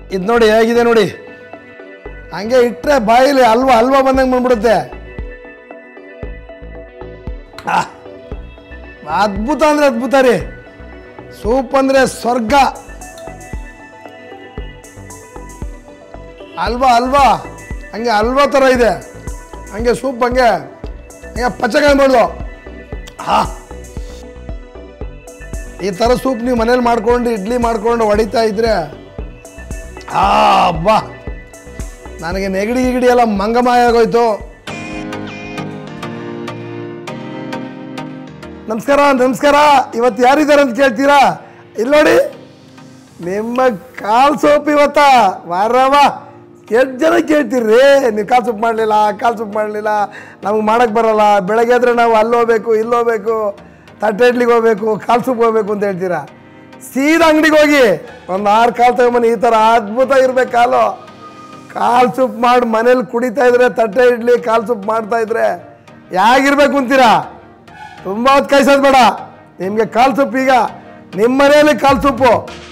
ಇದು ನೋಡಿ ಹೇಗಿದೆ ನೋಡಿ ಹಂಗೆ ಇಟ್ಟರೆ ಬಾಯಿಲಿ ಹಲ್ವಾ ಹಲ್ವಾ ಬಂದಂಗೆ ಬಂದ್ಬಿಡುತ್ತೆ ಆ, ಅದ್ಭುತ ಅಂದ್ರೆ ಅದ್ಭುತ ರೀ ಸೂಪ್ ಅಂದ್ರೆ ಸ್ವರ್ಗ ಅಲ್ವಾ ಅಲ್ವಾ ಹಂಗೆ ಹಲ್ವಾ ಥರ ಇದೆ ಹಂಗೆ ಸೂಪ್ ಹಂಗೆ ಹಂಗೆ ಪಚ್ಚಕಾಯ್ಬೋದು ಹಾ ಈ ಥರ ಸೂಪ್ ನೀವು ಮನೇಲಿ ಮಾಡ್ಕೊಂಡು ಇಡ್ಲಿ ಮಾಡ್ಕೊಂಡು ಹೊಡಿತಾ ಇದ್ರೆ ಆ ಬಾ ನನಗೆ ನೆಗಡಿ ಗಿಗಡಿ ಎಲ್ಲ ಮಂಗಮಾಯ ಆಗೋಯ್ತು ನಮಸ್ಕಾರ ನಮಸ್ಕಾರ ಇವತ್ತು ಯಾರಿದ್ದಾರೆ ಅಂತ ಕೇಳ್ತೀರಾ ಇಲ್ಲಿ ನೋಡಿ ನಿಮ್ಮ ಕಾಲ್ ಸೋಪ್ ಇವತ್ತ ವಾರವ ಎಷ್ಟು ಜನ ಕೇಳ್ತೀರಿ ನೀವು ಕಾಲು ಸೊಪ್ಪು ಮಾಡಲಿಲ್ಲ ಕಾಲು ಸೊಪ್ಪು ಮಾಡಲಿಲ್ಲ ನಮಗೆ ಮಾಡೋಕ್ಕೆ ಬರಲ್ಲ ಬೆಳಗ್ಗೆ ಆದರೆ ನಾವು ಅಲ್ಲಿ ಹೋಗ್ಬೇಕು ಇಲ್ಲಿ ಹೋಗ್ಬೇಕು ತಟ್ಟೆ ಇಡ್ಲಿಗೆ ಹೋಗ್ಬೇಕು ಕಾಲು ಸೊಪ್ಪು ಹೋಗ್ಬೇಕು ಅಂತ ಹೇಳ್ತೀರಾ ಸೀದಾ ಅಂಗಡಿಗೆ ಹೋಗಿ ಒಂದು ಆರು ಕಾಲು ತಗೊಂಬನ್ನಿ ಈ ಥರ ಅದ್ಭುತ ಇರ್ಬೇಕು ಕಾಲು ಕಾಲು ಸೊಪ್ಪು ಮಾಡಿ ಮನೇಲಿ ಕುಡಿತಾ ಇದ್ರೆ ತಟ್ಟೆ ಇಡ್ಲಿ ಕಾಲು ಸೊಪ್ಪು ಮಾಡ್ತಾ ಇದ್ರೆ ಯಾಗಿರ್ಬೇಕು ಅಂತೀರಾ ತುಂಬ ಹೊತ್ತು ಕಾಯಿಸೋದು ಬೇಡ ನಿಮಗೆ ಕಾಲು ಸೊಪ್ಪು ಈಗ ನಿಮ್ಮ ಮನೆಯಲ್ಲಿ ಕಾಲು ಸೊಪ್ಪು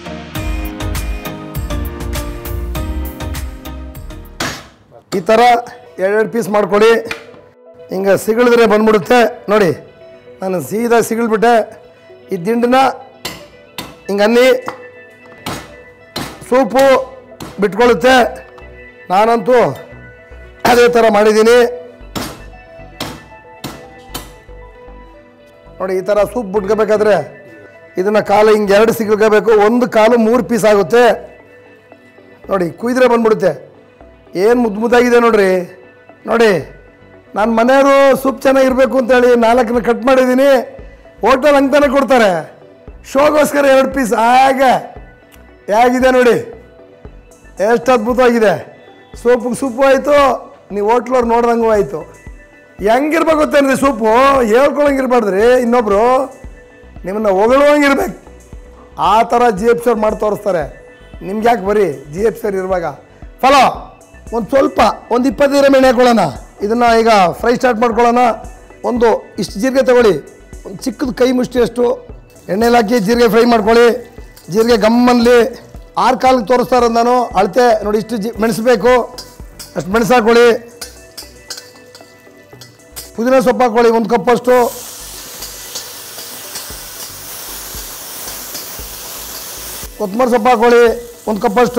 ಈ ಥರ ಎರಡೆರಡು ಪೀಸ್ ಮಾಡ್ಕೊಳ್ಳಿ ಹಿಂಗೆ ಸಿಗಳಿದ್ರೆ ಬಂದ್ಬಿಡುತ್ತೆ ನೋಡಿ ನಾನು ಸೀದಾ ಸಿಗಳ್ಬಿಟ್ಟೆ ಈ ದಿಂಡನ್ನ ಹಿಂಗೆ ಅನ್ನಿ ಸೂಪು ಬಿಟ್ಕೊಳ್ಳುತ್ತೆ ನಾನಂತೂ ಅದೇ ಥರ ಮಾಡಿದ್ದೀನಿ ನೋಡಿ ಈ ಥರ ಸೂಪ್ ಬಿಟ್ಕೋಬೇಕಾದ್ರೆ ಇದನ್ನು ಕಾಲು ಹಿಂಗೆ ಎರಡು ಸಿಗ್ಕೋಬೇಕು ಒಂದು ಕಾಲು ಮೂರು ಪೀಸ್ ಆಗುತ್ತೆ ನೋಡಿ ಕುಯ್ದ್ರೆ ಬಂದ್ಬಿಡುತ್ತೆ ಏನು ಮುದ್ದು ಮುದ್ದಾಗಿದೆ ನೋಡ್ರಿ ನೋಡಿ ನಾನು ಮನೆಯವರು ಸೂಪ್ ಚೆನ್ನಾಗಿರ್ಬೇಕು ಅಂತೇಳಿ ನಾಲ್ಕನ್ನ ಕಟ್ ಮಾಡಿದ್ದೀನಿ ಹೋಟೆಲ್ ಹಂಗೆ ಕೊಡ್ತಾರೆ ಶೋಗೋಸ್ಕರ ಎರಡು ಪೀಸ್ ಹಾಗೆ ಹೇಗಿದೆ ನೋಡಿ ಎಷ್ಟು ಅದ್ಭುತವಾಗಿದೆ ಸೂಪಿಗೆ ಸೂಪು ಆಯಿತು ನೀವು ಹೋಟ್ಲವ್ರು ನೋಡ್ದಂಗೂ ಆಯಿತು ಹೆಂಗಿರ್ಬೇಕು ಗೊತ್ತೇನ್ರಿ ಸೂಪು ಹೇಳ್ಕೊಳಂಗಿರ್ಬಾರ್ದ್ರಿ ಇನ್ನೊಬ್ರು ನಿಮ್ಮನ್ನ ಹೊಗಳುವಂಗಿರ್ಬೇಕು ಆ ಥರ ಜಿ ಎಫ್ ಸರ್ ಮಾಡಿ ತೋರಿಸ್ತಾರೆ ನಿಮ್ಗೆ ಯಾಕೆ ಬರೀ ಜಿ ಎಫ್ ಸರ್ ಇರುವಾಗ ಫಲೋ ಒಂದು ಸ್ವಲ್ಪ ಒಂದು ಇಪ್ಪತ್ತು ಗ್ರಾಮ್ ಎಣ್ಣೆ ಹಾಕೊಳ್ಳೋಣ ಇದನ್ನು ಈಗ ಫ್ರೈ ಸ್ಟಾರ್ಟ್ ಮಾಡ್ಕೊಳ್ಳೋಣ ಒಂದು ಇಷ್ಟು ಜೀರಿಗೆ ತಗೊಳ್ಳಿ ಒಂದು ಚಿಕ್ಕದು ಕೈ ಮುಷ್ಟಿಯಷ್ಟು ಎಣ್ಣೆಲಿ ಹಾಕಿ ಜೀರಿಗೆ ಫ್ರೈ ಮಾಡ್ಕೊಳ್ಳಿ ಜೀರಿಗೆ ಗಮ್ಮನ್ಲಿ ಆರು ಕಾಲಿಗೆ ತೋರಿಸ್ತಾ ಇರೋದು ನಾನು ಅಳತೆ ನೋಡಿ ಇಷ್ಟು ಜಿ ಮೆಣಸಬೇಕು ಅಷ್ಟು ಮೆಣಸು ಹಾಕೊಳ್ಳಿ ಪುದೀನ ಸೊಪ್ಪು ಹಾಕೊಳ್ಳಿ ಒಂದು ಕಪ್ಪಷ್ಟು ಕೊತ್ತಂಬರಿ ಸೊಪ್ಪು ಹಾಕೊಳ್ಳಿ ಒಂದು ಕಪ್ಪಷ್ಟು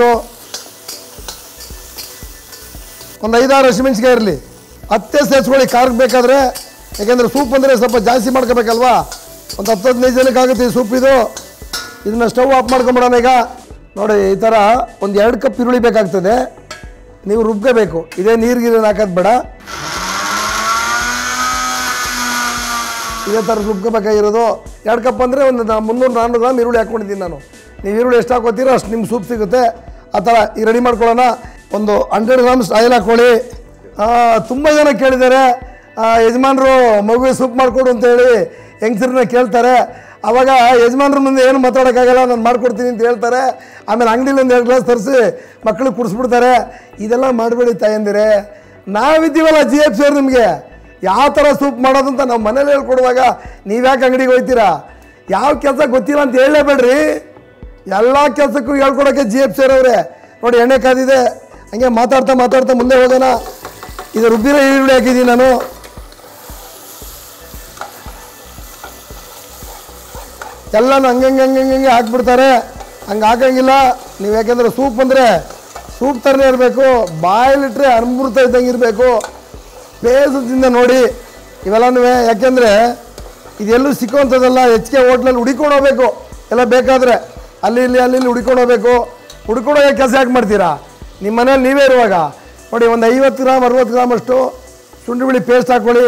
ಒಂದು ಐದಾರು ಹಸಿಮೆಣ್ಸಿಕಾಯಿ ಇರಲಿ ಹತ್ತೆ ಸೇರಿಸ್ಕೊಳ್ಳಿ ಖಾರಕ್ಕೆ ಬೇಕಾದರೆ ಯಾಕೆಂದರೆ ಸೂಪ್ ಅಂದರೆ ಸ್ವಲ್ಪ ಜಾಸ್ತಿ ಮಾಡ್ಕೋಬೇಕಲ್ವಾ ಒಂದು ಹತ್ತು ಹದಿನೈದು ಜನಕ್ಕೆ ಆಗುತ್ತೆ ಈ ಸೂಪ್ ಇದು ಇದನ್ನ ಸ್ಟವ್ ಆಫ್ ಮಾಡ್ಕೊಂಬಿಡೋಣ ಈಗ ನೋಡಿ ಈ ಥರ ಒಂದು ಎರಡು ಕಪ್ ಈರುಳ್ಳಿ ಬೇಕಾಗ್ತದೆ ನೀವು ರುಬ್ಕೋಬೇಕು ಇದೇ ನೀರು ಗೀರು ಹಾಕೋದು ಬೇಡ ಇದೇ ಥರ ರುಬ್ಕೋಬೇಕಾಗಿರೋದು ಎರಡು ಕಪ್ ಅಂದರೆ ಒಂದು ನಾ- ಮುನ್ನೂರು ನಾನ್ನೂರು ಗ್ರಾಮ್ ಈರುಳ್ಳಿ ಹಾಕ್ಕೊಂಡಿದ್ದೀನಿ ನಾನು ನೀವು ಈರುಳ್ಳಿ ಎಷ್ಟು ಹಾಕೋತೀರೋ ಅಷ್ಟು ನಿಮ್ಗೆ ಸೂಪ್ ಸಿಗುತ್ತೆ ಆ ಥರ ಈ ರೆಡಿ ಮಾಡ್ಕೊಳ್ಳೋಣ ಒಂದು ಹಂಡ್ರೆಡ್ ಗ್ರಾಮ್ಸ್ ಆಯಿಲ್ ಹಾಕ್ಕೊಳ್ಳಿ ತುಂಬ ಜನ ಕೇಳಿದ್ದಾರೆ ಆ, ಯಜಮಾನ್ರು ಮಗುವಿಗೆ ಸೂಪ್ ಮಾಡಿಕೊಡು ಅಂತೇಳಿ ಹೆಂಗಸ್ರನ್ನ ಕೇಳ್ತಾರೆ ಅವಾಗ ಯಜಮಾನ್ರ ಮುಂದೆ ಏನು ಮಾತಾಡೋಕ್ಕಾಗಲ್ಲ ನಾನು ಮಾಡ್ಕೊಡ್ತೀನಿ ಅಂತ ಹೇಳ್ತಾರೆ ಆಮೇಲೆ ಅಂಗಡಿಲಿ ಒಂದು ಎರಡು ಗ್ಲಾಸ್ ತರಿಸಿ ಮಕ್ಕಳಿಗೆ ಕುಡಿಸ್ಬಿಡ್ತಾರೆ ಇದೆಲ್ಲ ಮಾಡಬೇಡಿ ತಾಯಂದಿರೆ ನಾವಿದ್ದೀವಲ್ಲ ಜಿ ಎಫ್ ಸರ್ ನಿಮಗೆ ಯಾವ ಥರ ಸೂಪ್ ಮಾಡೋದಂತ ನಾವು ಮನೇಲಿ ಹೇಳ್ಕೊಡುವಾಗ ನೀವ್ಯಾಕೆ ಅಂಗಡಿಗೆ ಹೋಗ್ತೀರಾ ಯಾವ ಕೆಲಸ ಗೊತ್ತಿಲ್ಲ ಅಂತ ಹೇಳಲೇಬೇಡ್ರಿ ಎಲ್ಲ ಕೆಲಸಕ್ಕೂ ಹೇಳ್ಕೊಡೋಕ್ಕೆ ಜಿ ಎಫ್ ಸೇರವ್ರೆ ನೋಡಿ ಎಣ್ಣೆ ಕಾದಿದೆ ಹಂಗೆ ಮಾತಾಡ್ತಾ ಮಾತಾಡ್ತಾ ಮುಂದೆ ಹೋಗೋಣ ಇದು ರುಬ್ಬಿರೋ ಈರುಳ್ಳಿ ಹಾಕಿದ್ದೀನಿ ನಾನು ಎಲ್ಲನೂ ಹಂಗೆ ಹಂಗೆ ಹಂಗೆ ಹಂಗೆ ಹಂಗೆ ಹಾಕ್ಬಿಡ್ತಾರೆ ಹಂಗೆ ಹಾಕಂಗಿಲ್ಲ ನೀವು ಯಾಕೆಂದ್ರೆ ಸೂಪ್ ಅಂದರೆ ಸೂಪ್ ಥರನೇ ಇರಬೇಕು ಬಾಯಲ್ಲಿಟ್ರೆ ಅಮೃತ ಇದ್ದಂಗೆ ಇರಬೇಕು ಬೇಸದಿಂದ ನೋಡಿ ಇವೆಲ್ಲನೂ ಯಾಕೆಂದರೆ ಇದೆಲ್ಲೂ ಸಿಕ್ಕುವಂಥದ್ದಲ್ಲ ಹೆಚ್ಚಿಗೆ ಹೋಟ್ಲಲ್ಲಿ ಹುಡಿಕೊಂಡು ಹೋಗ್ಬೇಕು ಎಲ್ಲ ಬೇಕಾದರೆ ಅಲ್ಲಿ ಇಲ್ಲಿ ಅಲ್ಲಿ ಇಲ್ಲಿ ಹುಡ್ಕೊಂಡು ಹೋಗ್ಬೇಕು ಹುಡ್ಕೊಂಡು ಹೋಗೋ ಕೆಲಸ ಯಾಕೆ ಮಾಡ್ತೀರಾ ನಿಮ್ಮ ಮನೇಲಿ ನೀವೇ ಇರುವಾಗ ನೋಡಿ ಒಂದು ಐವತ್ತು ಗ್ರಾಮ್ ಅರುವತ್ತು ಗ್ರಾಮ್ ಅಷ್ಟು ಶುಂಠಿ ಬೆಳ್ಳಿ ಪೇಸ್ಟ್ ಹಾಕ್ಕೊಳ್ಳಿ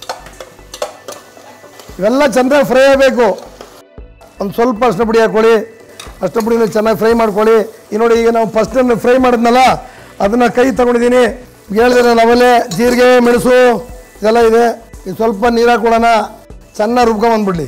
ಇವೆಲ್ಲ ಚೆನ್ನಾಗಿ ಫ್ರೈ ಆಗಬೇಕು ಒಂದು ಸ್ವಲ್ಪ ಅರ್ಶಿನ ಪುಡಿ ಹಾಕ್ಕೊಳ್ಳಿ ಅರ್ಶಿನ ಪುಡಿನ ಚೆನ್ನಾಗಿ ಫ್ರೈ ಮಾಡ್ಕೊಳ್ಳಿ ಈ ನೋಡಿ ಈಗ ನಾವು ಫಸ್ಟ್ ಫ್ರೈ ಮಾಡಿದ್ನಲ್ಲ ಅದನ್ನು ಕೈ ತಗೊಂಡಿದ್ದೀನಿ ಹೇಳಿದ್ರೆ ಲವಲೆ ಜೀರಿಗೆ ಮೆಣಸು ಇದೆಲ್ಲ ಇದೆ ಇದು ಸ್ವಲ್ಪ ನೀರು ಹಾಕ್ಕೊಳ್ಳೋಣ ಚೆನ್ನಾಗಿ ರುಬ್ಕೊಂಬಂದ್ಬಿಡ್ಲಿ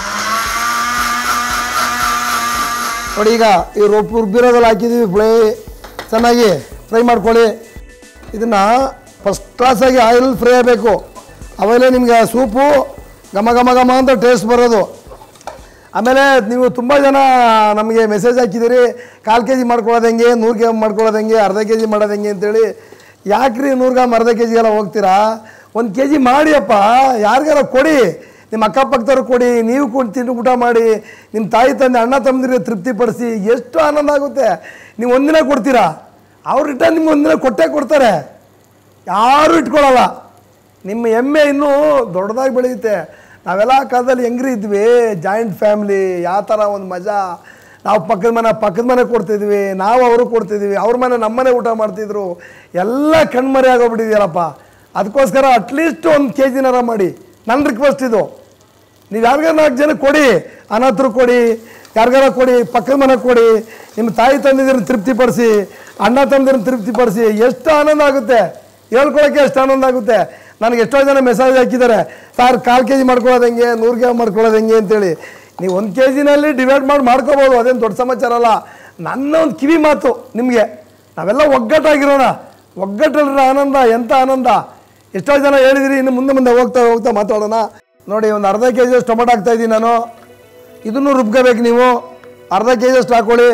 ನೋಡಿ ಈಗ ಈ ರುಬ್ ರುಬ್ಬಿರೋದೆಲ್ಲ ಹಾಕಿದ್ದೀವಿ ಫ್ರೈ ಚೆನ್ನಾಗಿ ಫ್ರೈ ಮಾಡ್ಕೊಳ್ಳಿ ಇದನ್ನು ಫಸ್ಟ್ ಕ್ಲಾಸಾಗಿ ಆಯಿಲ್ ಫ್ರೈ ಆಗಬೇಕು ಆಮೇಲೆ ನಿಮಗೆ ಸೂಪು ಘಮ ಘಮ ಘಮ ಅಂತ ಟೇಸ್ಟ್ ಬರೋದು ಆಮೇಲೆ ನೀವು ತುಂಬ ಜನ ನಮಗೆ ಮೆಸೇಜ್ ಹಾಕಿದ್ದೀರಿ ಕಾಲು ಕೆ ಜಿ ಮಾಡ್ಕೊಳ್ಳೋದು ಹೆಂಗೆ ನೂರು ಗ್ರಾಮ್ ಮಾಡ್ಕೊಳ್ಳೋದು ಹೆಂಗೆ ಅರ್ಧ ಕೆ ಜಿ ಮಾಡೋದು ಹೆಂಗೆ ಅಂತೇಳಿ ಯಾಕ್ರಿ ನೂರು ಗ್ರಾಮ್ ಅರ್ಧ ಕೆ ಜಿಗೆಲ್ಲ ಹೋಗ್ತೀರಾ ಒಂದು ಕೆ ಜಿ ಮಾಡಿಯಪ್ಪ ಯಾರಿಗಾರ ಕೊಡಿ ನಿಮ್ಮ ಅಕ್ಕಪಕ್ಕದವ್ರು ಕೊಡಿ ನೀವು ಕೂಡ ತಿಂದು ಊಟ ಮಾಡಿ ನಿಮ್ಮ ತಾಯಿ ತಂದೆ ಅಣ್ಣ ತಮ್ಮದಿರಿಗೆ ತೃಪ್ತಿಪಡಿಸಿ ಎಷ್ಟು ಆನಂದ ಆಗುತ್ತೆ ನೀವು ಒಂದಿನ ಕೊಡ್ತೀರಾ ಅವ್ರು ರಿಟರ್ನ್ ನಿಮ್ಗೆ ಒಂದಿನ ಕೊಟ್ಟೇ ಕೊಡ್ತಾರೆ ಯಾರೂ ಇಟ್ಕೊಳ್ಳಲ್ಲ ನಿಮ್ಮ ಎಮ್ಮೆ ಇನ್ನೂ ದೊಡ್ಡದಾಗಿ ಬೆಳೆಯುತ್ತೆ ನಾವೆಲ್ಲ ಆ ಕಾಲದಲ್ಲಿ ಹೆಂಗ್ರಿ ಇದ್ವಿ ಜಾಯಿಂಟ್ ಫ್ಯಾಮ್ಲಿ ಯಾವ ಥರ ಒಂದು ಮಜಾ ನಾವು ಪಕ್ಕದ ಮನೆ ಪಕ್ಕದ ಮನೆ ಕೊಡ್ತಿದ್ವಿ ನಾವು ಅವರು ಕೊಡ್ತಿದ್ವಿ ಅವ್ರ ಮನೆ ನಮ್ಮನೆ ಊಟ ಮಾಡ್ತಿದ್ರು ಎಲ್ಲ ಕಣ್ಮರೆ ಆಗೋಗ್ಬಿಟ್ಟಿದ್ಯಲ್ಲಪ್ಪ ಅದಕ್ಕೋಸ್ಕರ ಅಟ್ಲೀಸ್ಟ್ ಒಂದು ಕೆ ಜಿನಾರ ಮಾಡಿ ನನ್ನ ರಿಕ್ವೆಸ್ಟ್ ಇದು ನೀವು ಯಾರಿಗಾರ ನಾಲ್ಕು ಜನ ಕೊಡಿ ಅನಾಥರು ಕೊಡಿ ಯಾರಿಗಾರ ಕೊಡಿ ಪಕ್ಕದ ಮನೆ ಕೊಡಿ ನಿಮ್ಮ ತಾಯಿ ತಂದಿದ್ರನ್ನ ತೃಪ್ತಿಪಡಿಸಿ ಅಣ್ಣ ತಂದಿರನ್ನ ತೃಪ್ತಿಪಡಿಸಿ ಎಷ್ಟು ಆನಂದ ಆಗುತ್ತೆ ಹೇಳ್ಕೊಳಕ್ಕೆ ಎಷ್ಟು ಆನಂದ ಆಗುತ್ತೆ ನನಗೆ ಎಷ್ಟೋ ಜನ ಮೆಸೇಜ್ ಹಾಕಿದ್ದಾರೆ ಸರ್ ಕಾಲು ಕೆ ಜಿ ಮಾಡ್ಕೊಳ್ಳೋದು ಹೆಂಗೆ ನೂರು ಗ್ರಾಮ್ ಮಾಡ್ಕೊಳ್ಳೋದು ಹೆಂಗೆ ಅಂತೇಳಿ ನೀವು ಒಂದು ಕೆ ಜಿನಲ್ಲಿ ಡಿವೈಡ್ ಮಾಡಿ ಮಾಡ್ಕೋಬೋದು ಅದೇನು ದೊಡ್ಡ ಸಮಾಚಾರ ಅಲ್ಲ ನನ್ನ ಒಂದು ಕಿವಿ ಮಾತು ನಿಮಗೆ ನಾವೆಲ್ಲ ಒಗ್ಗಟ್ಟಾಗಿರೋಣ ಒಗ್ಗಟ್ಟಲ್ಲಿರೋ ಆನಂದ ಎಂಥ ಆನಂದ ಎಷ್ಟೋ ಜನ ಹೇಳಿದಿರಿ ಇನ್ನು ಮುಂದೆ ಮುಂದೆ ಹೋಗ್ತಾ ಹೋಗ್ತಾ ಮಾತಾಡೋಣ ನೋಡಿ ಒಂದು ಅರ್ಧ ಕೆ ಜಿಯಷ್ಟು ಟೊಮೆಟೊ ಹಾಕ್ತಾ ಇದ್ದೀನಿ ನಾನು ಇದನ್ನು ರುಬ್ಕೋಬೇಕು ನೀವು ಅರ್ಧ ಕೆ ಜಿಯಷ್ಟು ಹಾಕ್ಕೊಳ್ಳಿ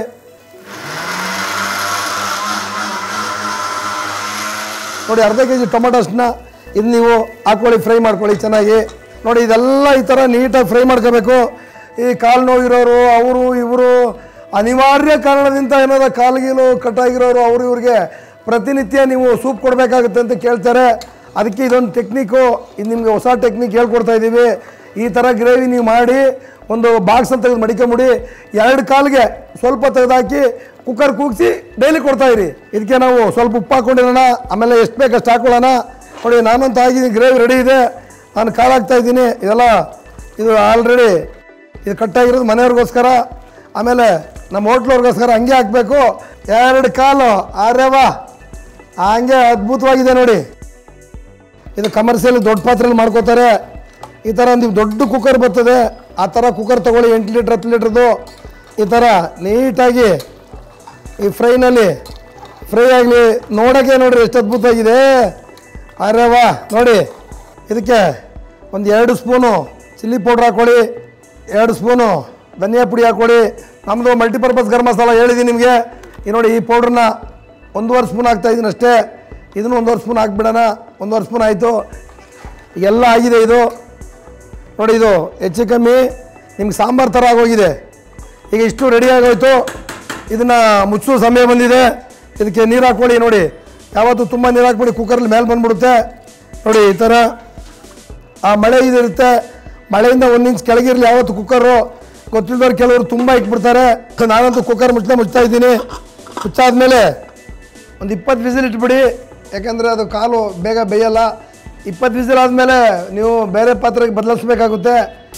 ನೋಡಿ ಅರ್ಧ ಕೆ ಜಿ ಟೊಮೆಟೋಸ್ನ ಇದು ನೀವು ಹಾಕ್ಕೊಳ್ಳಿ ಫ್ರೈ ಮಾಡ್ಕೊಳ್ಳಿ ಚೆನ್ನಾಗಿ ನೋಡಿ ಇದೆಲ್ಲ ಈ ಥರ ನೀಟಾಗಿ ಫ್ರೈ ಮಾಡ್ಕೋಬೇಕು ಈ ಕಾಲು ನೋವಿರೋರು ಅವರು ಇವರು ಅನಿವಾರ್ಯ ಕಾರಣದಿಂದ ಏನಾರ ಕಾಲ್ಗೀಲು ಕಟ್ಟಾಗಿರೋರು ಅವರು ಇವ್ರಿಗೆ ಪ್ರತಿನಿತ್ಯ ನೀವು ಸೂಪ್ ಕೊಡಬೇಕಾಗುತ್ತೆ ಅಂತ ಕೇಳ್ತಾರೆ ಅದಕ್ಕೆ ಇದೊಂದು ಟೆಕ್ನಿಕ್ಕು ಇದು ನಿಮಗೆ ಹೊಸ ಟೆಕ್ನಿಕ್ ಹೇಳ್ಕೊಡ್ತಾ ಇದ್ದೀವಿ ಈ ಥರ ಗ್ರೇವಿ ನೀವು ಮಾಡಿ ಒಂದು ಬಾಕ್ಸ್ ಅಂತ ತೆಗೆದು ಮಡಿಕೊಂಬಿಡಿ ಎರಡು ಕಾಲಿಗೆ ಸ್ವಲ್ಪ ತೆಗೆದಾಕಿ ಕುಕ್ಕರ್ ಕೂಗಿಸಿ ಡೈಲಿ ಕೊಡ್ತಾ ಇರಿ ಇದಕ್ಕೆ ನಾವು ಸ್ವಲ್ಪ ಉಪ್ಪು ಹಾಕೊಂಡಿರೋಣ ಆಮೇಲೆ ಎಷ್ಟು ಬೇಕು ಅಷ್ಟು ಹಾಕೊಳ್ಳೋಣ ನೋಡಿ ನಾನಂತೂ ಆಗಿದ್ದೀನಿ ಗ್ರೇವಿ ರೆಡಿ ಇದೆ ನಾನು ಕಾಲು ಹಾಕ್ತಾ ಇದ್ದೀನಿ ಇದೆಲ್ಲ ಇದು ಆಲ್ರೆಡಿ ಇದು ಕಟ್ಟಾಗಿರೋದು ಮನೆಯವ್ರಿಗೋಸ್ಕರ ಆಮೇಲೆ ನಮ್ಮ ಹೋಟ್ಲವ್ರಿಗೋಸ್ಕರ ಹಂಗೆ ಹಾಕಬೇಕು ಎರಡು ಕಾಲು ಆರ್ಯವಾ ಹಂಗೆ ಅದ್ಭುತವಾಗಿದೆ ನೋಡಿ ಇದು ಕಮರ್ಷಿಯಲ್ ದೊಡ್ಡ ಪಾತ್ರೆಯಲ್ಲಿ ಮಾಡ್ಕೋತಾರೆ ಈ ಥರ ಒಂದು ದೊಡ್ಡ ಕುಕ್ಕರ್ ಬರ್ತದೆ ಆ ಥರ ಕುಕ್ಕರ್ ತೊಗೊಳ್ಳಿ ಎಂಟು ಲೀಟ್ರ್ ಹತ್ತು ಲೀಟ್ರದ್ದು ಈ ಥರ ನೀಟಾಗಿ ಈ ಫ್ರೈನಲ್ಲಿ ಫ್ರೈ ಆಗಲಿ ನೋಡೋಕ್ಕೆ ನೋಡ್ರಿ ಎಷ್ಟು ಅದ್ಭುತವಾಗಿದೆ ಅರೆ ವಾ ನೋಡಿ ಇದಕ್ಕೆ ಒಂದು ಎರಡು ಸ್ಪೂನು ಚಿಲ್ಲಿ ಪೌಡ್ರ್ ಹಾಕ್ಕೊಳ್ಳಿ ಎರಡು ಸ್ಪೂನು ಧನಿಯಾ ಪುಡಿ ಹಾಕ್ಕೊಳ್ಳಿ ನಮ್ಮದು ಮಲ್ಟಿಪರ್ಪಸ್ ಗರಂ ಮಸಾಲ ಹೇಳಿದ್ದೀನಿ ನಿಮಗೆ ಈ ನೋಡಿ ಈ ಪೌಡ್ರನ್ನ ಒಂದೂವರೆ ಸ್ಪೂನ್ ಹಾಕ್ತಾ ಇದ್ದೀನಿ ಅಷ್ಟೇ ಇದನ್ನು ಒಂದೂವರೆ ಸ್ಪೂನ್ ಹಾಕ್ಬಿಡೋಣ ಒಂದೂವರೆ ಸ್ಪೂನ್ ಆಯಿತು ಎಲ್ಲ ಆಗಿದೆ ಇದು ನೋಡಿ ಇದು ಹೆಚ್ಚು ಕಮ್ಮಿ ನಿಮ್ಗೆ ಸಾಂಬಾರು ಥರ ಆಗೋಗಿದೆ ಈಗ ಇಷ್ಟು ರೆಡಿ ಆಗೋಯ್ತು ಇದನ್ನು ಮುಚ್ಚೋ ಸಮಯ ಬಂದಿದೆ ಇದಕ್ಕೆ ನೀರು ಹಾಕ್ಕೊಳ್ಳಿ ನೋಡಿ ಯಾವತ್ತು ತುಂಬ ನೀರು ಹಾಕ್ಬಿಡಿ ಕುಕ್ಕರಲ್ಲಿ ಮೇಲೆ ಬಂದ್ಬಿಡುತ್ತೆ ನೋಡಿ ಈ ಥರ ಆ ಮಳೆ ಇದಿರುತ್ತೆ ಮಳೆಯಿಂದ ಒಂದು ಇಂಚ್ ಕೆಳಗಿರಲಿ ಯಾವತ್ತು ಕುಕ್ಕರು ಗೊತ್ತಿಲ್ಲದವ್ರು ಕೆಲವರು ತುಂಬ ಇಟ್ಬಿಡ್ತಾರೆ ನಾನಂತೂ ಕುಕ್ಕರ್ ಮುಚ್ಚಲೇ ಮುಚ್ತಾ ಇದ್ದೀನಿ ಮುಚ್ಚಾದ್ಮೇಲೆ ಒಂದು ಇಪ್ಪತ್ತು ವಿಸಿಲ್ ಇಟ್ಬಿಡಿ ಯಾಕಂದರೆ ಅದು ಕಾಲು ಬೇಗ ಬೇಯಲ್ಲ ಇಪ್ಪತ್ತು ವಿಸಿಲ್ ಆದಮೇಲೆ ನೀವು ಬೇರೆ ಪಾತ್ರೆಗೆ ಬದಲಿಸ್ಬೇಕಾಗುತ್ತೆ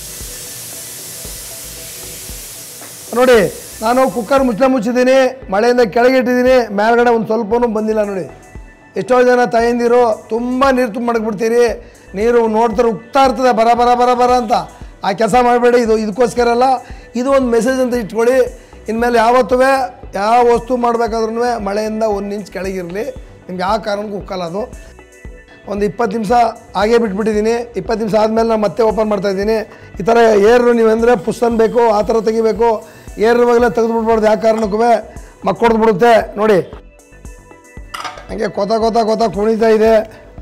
ನೋಡಿ ನಾನು ಕುಕ್ಕರ್ ಮುಚ್ಚಲೆ ಮುಚ್ಚಿದ್ದೀನಿ ಮಳೆಯಿಂದ ಕೆಳಗೆ ಇಟ್ಟಿದ್ದೀನಿ ಮೇಲ್ಗಡೆ ಒಂದು ಸ್ವಲ್ಪನೂ ಬಂದಿಲ್ಲ ನೋಡಿ ಎಷ್ಟೋ ಜನ ತಾಯಂದಿರು ತುಂಬ ನೀರು ತುಂಬ ಮಡಗ್ಬಿಡ್ತೀರಿ ನೀರು ನೋಡ್ತಾರೆ ಉಗ್ತಾ ಇರ್ತದೆ ಬರ ಬರ ಬರ ಬರ ಅಂತ ಆ ಕೆಲಸ ಮಾಡಬೇಡಿ ಇದು ಇದಕ್ಕೋಸ್ಕರ ಅಲ್ಲ ಇದು ಒಂದು ಮೆಸೇಜ್ ಅಂತ ಇಟ್ಕೊಳ್ಳಿ ಇನ್ಮೇಲೆ ಯಾವತ್ತೂ ಯಾವ ವಸ್ತು ಮಾಡಬೇಕಾದ್ರೂ ಮಳೆಯಿಂದ ಒಂದು ಇಂಚ್ ಕೆಳಗಿರಲಿ ನಿಮ್ಗೆ ಯಾವ ಕಾರಣಕ್ಕೂ ಉಕ್ಕಲ್ಲ ಅದು ಒಂದು ಇಪ್ಪತ್ತು ನಿಮಿಷ ಹಾಗೇ ಬಿಟ್ಬಿಟ್ಟಿದ್ದೀನಿ ಇಪ್ಪತ್ತು ನಿಮಿಷ ಆದಮೇಲೆ ನಾನು ಮತ್ತೆ ಓಪನ್ ಮಾಡ್ತಾ ಇದ್ದೀನಿ ಈ ಥರ ಏರು ನೀವು ಅಂದರೆ ಪುಷ್ ಅನ್ಬೇಕು ಆ ಥರ ತೆಗಿಬೇಕು ಏರುವಾಗಲೇ ತೆಗೆದು ಬಿಡ್ಬಾರ್ದು ಯಾವ ಕಾರಣಕ್ಕೂ ಮಕ್ಕೊಡ್ದು ಬಿಡುತ್ತೆ ನೋಡಿ ಹಂಗೆ ಕೊತ ಕೊತ ಕೊತ ಕುಣಿತಾ ಇದೆ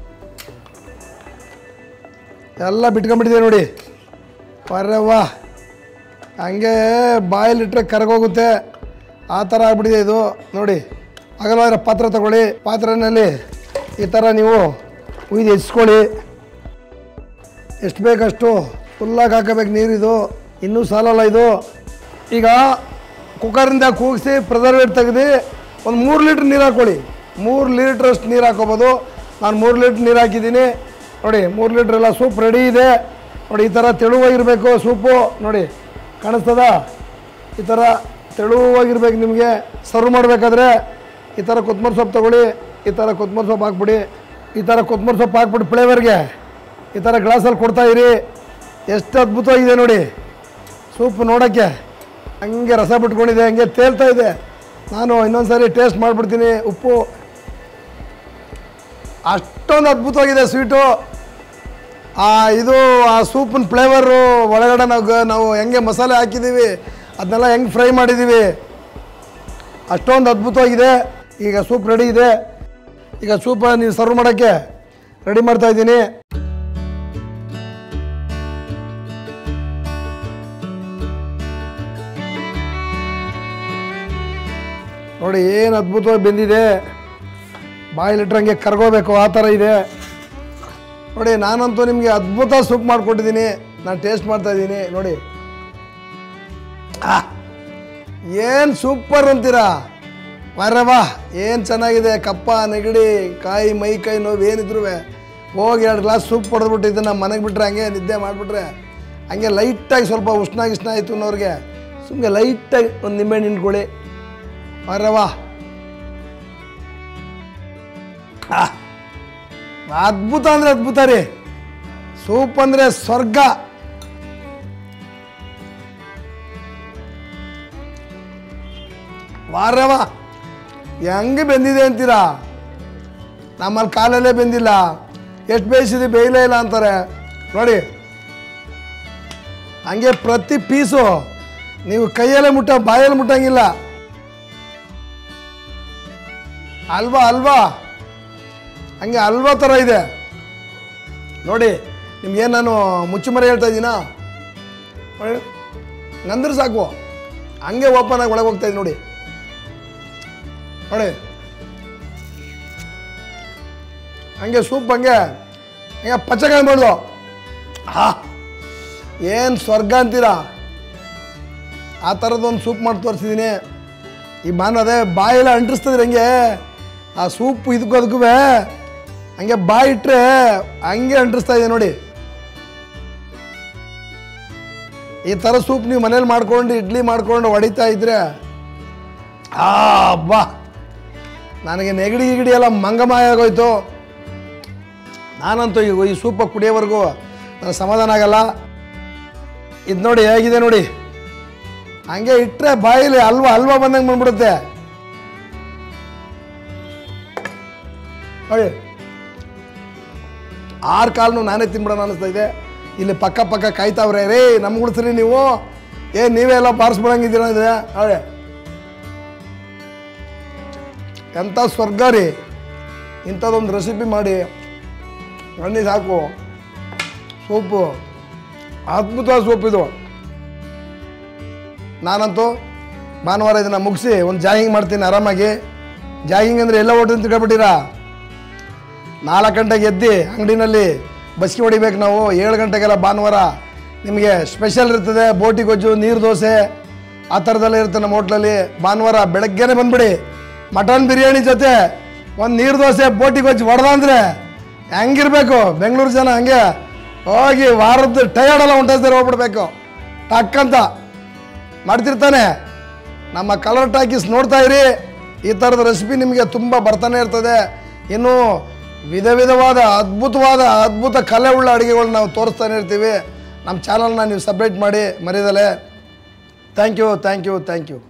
ಎಲ್ಲ ಬಿಟ್ಕೊಂಡ್ಬಿಟ್ಟಿದೆ ನೋಡಿ ಬರ್ರೆ ವಾ ಹಂಗೆ ಬಾಯಲ್ಲಿಟ್ಟರೆ ಕರಗೋಗುತ್ತೆ ಆ ಥರ ಆಗ್ಬಿಟ್ಟಿದೆ ಇದು ನೋಡಿ ಅಗಲವಾದ ಪಾತ್ರೆ ತಗೊಳ್ಳಿ ಪಾತ್ರೆನಲ್ಲಿ ಈ ಥರ ನೀವು ಉಯ್ದು ಹೆಚ್ಕೊಳ್ಳಿ ಎಷ್ಟು ಬೇಕಷ್ಟು ಫುಲ್ಲಾಗಿ ಹಾಕಬೇಕು ನೀರಿದು ಇನ್ನೂ ಸಾಲಲ್ಲ ಇದು ಈಗ ಕುಕ್ಕರಿಂದ ಕೂಗಿಸಿ ಪ್ರಿಸರ್ವೇಟ್ ತೆಗೆದು ಒಂದು ಮೂರು ಲೀಟ್ರ್ ನೀರು ಹಾಕ್ಕೊಳ್ಳಿ ಮೂರು ಲೀಟ್ರಷ್ಟು ನೀರು ಹಾಕೋಬೋದು ನಾನು ಮೂರು ಲೀಟ್ರ್ ನೀರು ಹಾಕಿದ್ದೀನಿ ನೋಡಿ ಮೂರು ಲೀಟ್ರ್ ಎಲ್ಲ ಸೂಪ್ ರೆಡಿ ಇದೆ ನೋಡಿ ಈ ಥರ ತೆಳುವಾಗಿರಬೇಕು ಸೂಪು ನೋಡಿ ಕಾಣಿಸ್ತದ ಈ ಥರ ತೆಳುವಾಗಿರ್ಬೇಕು ನಿಮಗೆ ಸರ್ವ್ ಮಾಡಬೇಕಾದ್ರೆ ಈ ಥರ ಕೊತ್ತಂಬರಿ ಸೊಪ್ಪು ತೊಗೊಳ್ಳಿ ಈ ಥರ ಕೊತ್ತಂಬರಿ ಸೊಪ್ಪು ಹಾಕ್ಬಿಡಿ ಈ ಥರ ಕೊತ್ತಂಬರಿ ಸೊಪ್ಪು ಹಾಕ್ಬಿಟ್ಟು ಫ್ಲೇವರ್ಗೆ ಈ ಥರ ಗ್ಲಾಸಲ್ಲಿ ಕೊಡ್ತಾ ಇರಿ ಎಷ್ಟು ಅದ್ಭುತವಾಗಿದೆ ನೋಡಿ ಸೂಪ್ ನೋಡೋಕ್ಕೆ ಹಂಗೆ ರಸ ಬಿಟ್ಕೊಂಡಿದೆ ಹಂಗೆ ತೇಲ್ತಾ ಇದೆ ನಾನು ಇನ್ನೊಂದು ಸಾರಿ ಟೇಸ್ಟ್ ಮಾಡಿಬಿಡ್ತೀನಿ ಉಪ್ಪು ಅಷ್ಟೊಂದು ಅದ್ಭುತವಾಗಿದೆ ಸ್ವೀಟು ಆ ಇದು ಆ ಸೂಪಿನ ಫ್ಲೇವರು ಒಳಗಡೆ ನಾವು ಗ- ನಾವು ಹೆಂಗೆ ಮಸಾಲೆ ಹಾಕಿದ್ದೀವಿ ಅದನ್ನೆಲ್ಲ ಹೆಂಗೆ ಫ್ರೈ ಮಾಡಿದ್ದೀವಿ ಅಷ್ಟೊಂದು ಅದ್ಭುತವಾಗಿದೆ ಈಗ ಸೂಪ್ ರೆಡಿ ಇದೆ ಈಗ ಸೂಪ ನೀವು ಸರ್ವ್ ಮಾಡೋಕ್ಕೆ ರೆಡಿ ಮಾಡ್ತಾ ಇದ್ದೀನಿ ನೋಡಿ ಏನು ಅದ್ಭುತವಾಗಿ ಬೆಂದಿದೆ ಬಾಯಿಲಿಟ್ರಂಗೆ ಕರ್ಗೋಬೇಕು ಆ ಥರ ಇದೆ ನೋಡಿ ನಾನಂತೂ ನಿಮಗೆ ಅದ್ಭುತ ಸೂಪ್ ಮಾಡಿಕೊಟ್ಟಿದ್ದೀನಿ ನಾನು ಟೇಸ್ಟ್ ಮಾಡ್ತಾ ಇದ್ದೀನಿ ನೋಡಿ ಏನು ಸೂಪರ್ ಅಂತೀರಾ ವಾರ ವಾ ಏನು ಚೆನ್ನಾಗಿದೆ ಕಪ್ಪ ನೆಗಡಿ ಕಾಯಿ ಮೈ ಕೈ ನೋವು ಏನಿದ್ರು ಹೋಗಿ ಎರಡು ಗ್ಲಾಸ್ ಸೂಪ್ ಹೊಡೆದ್ಬಿಟ್ಟು ಇದನ್ನು ಮನೆಗೆ ಬಿಟ್ರೆ ಹಂಗೆ ನಿದ್ದೆ ಮಾಡಿಬಿಟ್ರೆ ಹಂಗೆ ಲೈಟಾಗಿ ಸ್ವಲ್ಪ ಉಷ್ಣ ಗಿಷ್ಣ ಆಯಿತು ಅನ್ನೋರಿಗೆ ಸುಮ್ಮನೆ ಲೈಟಾಗಿ ಒಂದು ನಿಂಬೆಹಣ್ಣು ಹಿಂಡ್ಕೊಳ್ಳಿ ವಾರ ವಾ ಆ, ಅದ್ಭುತ ಅಂದರೆ ಅದ್ಭುತ ರೀ ಸೂಪ್ ಅಂದರೆ ಸ್ವರ್ಗ ವಾರವ ಹೆಂಗೆ ಬೆಂದಿದೆ ಅಂತೀರಾ ನಮ್ಮಲ್ಲಿ ಕಾಲಲ್ಲೇ ಬೆಂದಿಲ್ಲ ಎಷ್ಟು ಬೇಯಿಸಿದೆ ಬೇಯಲೇ ಇಲ್ಲ ಅಂತಾರೆ ನೋಡಿ ಹಂಗೆ ಪ್ರತಿ ಪೀಸು ನೀವು ಕೈಯಲ್ಲೇ ಮುಟ್ಟ ಬಾಯಲ್ಲಿ ಮುಟ್ಟಂಗಿಲ್ಲ ಅಲ್ವಾ ಅಲ್ವಾ ಹಂಗೆ ಅಲ್ವಾ ಥರ ಇದೆ ನೋಡಿ ನಿಮ್ಗೇನು ನಾನು ಮುಚ್ಚುಮರೆ ಹೇಳ್ತಾ ಇದ್ದೀನಾ ನೋಡಿ, ನಂದ್ರೆ ಸಾಕು ಹಂಗೆ ಓಪನ್ ಆಗಿ ಒಳಗೆ ಹೋಗ್ತಾ ಇದ್ದೀನಿ ನೋಡಿ ನೋಡಿ ಹಂಗೆ ಸೂಪ್ ಹಂಗೆ ಹಂಗೆ ಪಚ್ಚಕಾಯಿ ಮಾಡ್ದು ಹಾ ಏನು ಸ್ವರ್ಗ ಅಂತೀರಾ ಆ ಥರದ್ದೊಂದು ಸೂಪ್ ಮಾಡಿ ತೋರಿಸಿದ್ದೀನಿ ಈ ಬಾನು ಅದೇ ಬಾಯೆಲ್ಲ ಅಂಟಿಸ್ತದ್ರಿ ಹಂಗೆ ಆ ಸೂಪ್ ಇದಕ್ಕೂ ಅದಕ್ಕೂ ಹಂಗೆ ಬಾಯಿ ಇಟ್ಟರೆ ಹಂಗೆ ಅಂಟಿಸ್ತಾ ಇದೆ ನೋಡಿ ಈ ಥರ ಸೂಪ್ ನೀವು ಮನೇಲಿ ಮಾಡ್ಕೊಂಡು ಇಡ್ಲಿ ಮಾಡ್ಕೊಂಡು ಹೊಡಿತಾ ಇದ್ರೆ ಆ ಬಾ ನನಗೆ ನೆಗಡಿ ಗಿಗಡಿ ಎಲ್ಲ ಮಂಗಮಾಯ ಆಗೋಯ್ತು ನಾನಂತೂ ಈಗ ಈ ಸೂಪ ಕುಡಿಯೋವರೆಗೂ ನನಗೆ ಸಮಾಧಾನ ಆಗಲ್ಲ ಇದು ನೋಡಿ ಹೇಗಿದೆ ನೋಡಿ ಹಂಗೆ ಇಟ್ಟರೆ ಬಾಯಿಲಿ ಹಲ್ವಾ ಹಲ್ವಾ ಬಂದಂಗೆ ಬಂದ್ಬಿಡುತ್ತೆ ನೋಡಿ ಆರು ಕಾಲ್ನು ನಾನೇ ತಿನ್ಬಿಡೋಣ ಅನಿಸ್ತಾ ಇದೆ ಇಲ್ಲಿ ಪಕ್ಕ ಪಕ್ಕ ಕಾಯ್ತಾವ್ರೆ ರೇ ನಮ್ಗೆ ಉಳಿಸ್ರಿ ನೀವು ಏ ನೀವೇ ಎಲ್ಲ ಬಾರಿಸ್ಬಿಡಂಗಿದ್ದೀರ ಇದೆ ನೋಡಿ ಎಂಥ ಸ್ವರ್ಗ ರೀ ಇಂಥದ್ದೊಂದು ರೆಸಿಪಿ ಮಾಡಿ ಬನ್ನಿ ಸಾಕು ಸೂಪು ಅದ್ಭುತ ಸೂಪ್ ಇದು ನಾನಂತೂ ಭಾನುವಾರ ಇದನ್ನು ಮುಗಿಸಿ ಒಂದು ಜಾಗಿಂಗ್ ಮಾಡ್ತೀನಿ ಆರಾಮಾಗಿ ಜಾಗಿಂಗ್ ಅಂದರೆ ಎಲ್ಲ ಓಟು ತಿಳ್ಕೊಬಿಟ್ಟಿರಾ ನಾಲ್ಕು ಗಂಟೆಗೆ ಎದ್ದು ಅಂಗಡಿನಲ್ಲಿ ಬಸ್ಗೆ ಹೊಡಿಬೇಕು ನಾವು ಏಳು ಗಂಟೆಗೆಲ್ಲ ಭಾನುವಾರ ನಿಮಗೆ ಸ್ಪೆಷಲ್ ಇರ್ತದೆ ಬೋಟಿ ಗೊಜ್ಜು ನೀರು ದೋಸೆ ಆ ಥರದೆಲ್ಲ ಇರುತ್ತೆ ನಮ್ಮ ಹೋಟ್ಲಲ್ಲಿ ಭಾನುವಾರ ಬೆಳಗ್ಗೆನೇ ಬಂದ್ಬಿಡಿ ಮಟನ್ ಬಿರಿಯಾನಿ ಜೊತೆ ಒಂದು ನೀರು ದೋಸೆ ಬೋಟಿ ಗೊಜ್ಜು ಹೊಡೆದ ಅಂದರೆ ಹೆಂಗಿರ್ಬೇಕು ಬೆಂಗಳೂರು ಜನ ಹಂಗೆ ಹೋಗಿ ವಾರದ್ದು ಟಯರ್ಡ್ ಎಲ್ಲ ಹೊಂಟಿಸ್ತಾರೆ ಹೋಗ್ಬಿಡ್ಬೇಕು ಟಕ್ಕಂತ ಮಾಡ್ತಿರ್ತಾನೆ ನಮ್ಮ ಕಲರ್ ಟಾಕೀಸ್ ನೋಡ್ತಾ ಇರಿ ಈ ಥರದ ರೆಸಿಪಿ ನಿಮಗೆ ತುಂಬ ಬರ್ತಾನೆ ಇರ್ತದೆ ಇನ್ನು ವಿಧ ವಿಧವಾದ ಅದ್ಭುತವಾದ ಅದ್ಭುತ ಕಲೆ ಉಳ್ಳ ಅಡುಗೆಗಳನ್ನ ನಾವು ತೋರಿಸ್ತಾನೆ ಇರ್ತೀವಿ ನಮ್ಮ ಚಾನಲ್ನ ನೀವು ಸಬ್ಮಿಟ್ ಮಾಡಿ ಮರಿದಲೆ thank you thank you thank you